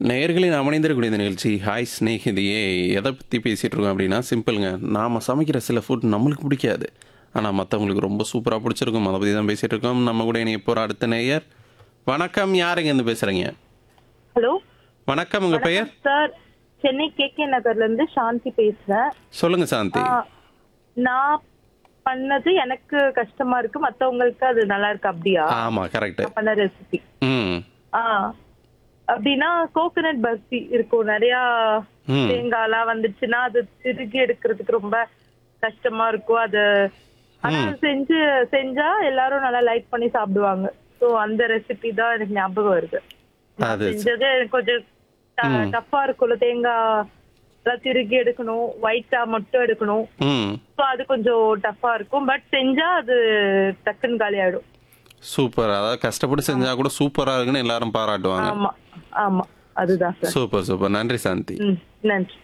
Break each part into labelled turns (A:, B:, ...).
A: நேயர்களின் அமைந்திருக்கக்கூடிய இந்த நிகழ்ச்சி ஹாய் ஸ்நேகிதியே எதை பற்றி பேசிகிட்டு இருக்கோம் அப்படின்னா சிம்பிளுங்க நாம் சமைக்கிற சில ஃபுட் நம்மளுக்கு பிடிக்காது ஆனால் மற்றவங்களுக்கு ரொம்ப சூப்பராக பிடிச்சிருக்கும் அதை பற்றி தான் பேசிகிட்டு இருக்கோம் நம்ம கூட இனி போகிற அடுத்த நேயர் வணக்கம் யாருங்க இருந்து பேசுகிறீங்க
B: ஹலோ
A: வணக்கம் உங்கள் பெயர்
B: சார் சென்னை கே கே நகர்ல இருந்து சாந்தி பேசுறேன்
A: சொல்லுங்கள் சாந்தி
B: ஆ, நான் பண்ணது எனக்கு கஷ்டமா இருக்கு மத்தவங்களுக்கு அது நல்லா இருக்கு அப்படியா
A: ஆமாம் கரெக்டு
B: நான் பண்ண ரெசிபி
A: ம்
B: ஆ அப்படின்னா கோகனட் பர்ஃபி இருக்கும் நிறைய
A: ம்.
B: தேங்காய்லாம் வந்துச்சுன்னா அது திருகி எடுக்கிறதுக்கு ரொம்ப கஷ்டமா இருக்கும் அது ஆனா அது செஞ்சு செஞ்சா எல்லாரும் நல்லா லைக் பண்ணி சாப்பிடுவாங்க சோ அந்த ரெசிபி தான் எனக்கு ஞாபகம் வருது நான்
A: அது
B: செஞ்சது எனக்கு கொஞ்சம் டஃப்பா இருக்கும்ல தேங்காய் எல்லாம் திருகி எடுக்கணும் ஒயிட்டா மட்டும் எடுக்கணும்
A: ம்
B: ஸோ அது கொஞ்சம் டஃப்பா இருக்கும் பட் செஞ்சா அது டக்குன்னு காலி ஆயிடும்
A: சூப்பர் அதாவது கஷ்டப்பட்டு செஞ்சால் கூட சூப்பராக இருக்குன்னு எல்லாரும் பாராட்டுவாங்க
B: ஆமா ஆமா அதுதான் சார்
A: சூப்பர் சூப்பர் நன்றி சாந்தி
B: ம் நன்றி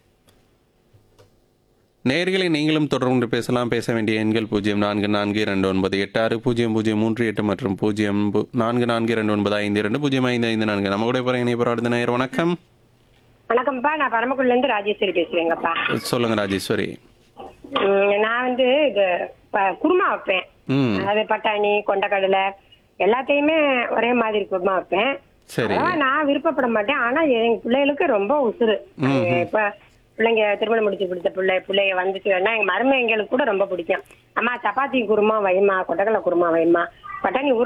A: நேயர்களை நீங்களும் தொடர்ந்து பேசலாம் பேச வேண்டிய எண்கள் பூஜ்ஜியம் நான்கு நான்கு இரண்டு ஒன்பது எட்டு ஆறு பூஜ்ஜியம் பூஜ்ஜியம் மூன்று எட்டு மற்றும் பூஜ்ஜியம் பூ- நான்கு நான்கு இரண்டு ஒன்பது ஐந்து இரண்டு பூஜ்ஜியம் ஐந்து ஐந்து நான்கு நம்ம கூட போகிற இணைப்பு அடுத்த நேயர் வணக்கம்
C: வணக்கம்ப்பா நான் பரமக்குடில இருந்து ராஜேஸ்வரி பேசுறேங்கப்பா
A: சொல்லுங்க ராஜேஸ்வரி
C: உம், நான் வந்து இது ப- குருமா வைப்பேன்
A: ம்
C: அதாவது பட்டாணி கொண்டக்கடலை எல்லாத்தையுமே ஒரே மாதிரி குருமா வைப்பேன்
A: சரி
C: அதான் நான் விருப்பப்பட மாட்டேன் ஆனா எங்க பிள்ளைகளுக்கு ரொம்ப உசுறு இப்ப பிள்ளைங்க திருமணம் முடிச்சு கொடுத்த பிள்ளை பிள்ளைங்க வந்துட்டு வேணா எங்க மருமைங்களுக்கு கூட ரொம்ப பிடிக்கும் அம்மா சப்பாத்தி குருமா வைமா கொண்டக்கடலை குருமா வைமா பட்டாணி ஊற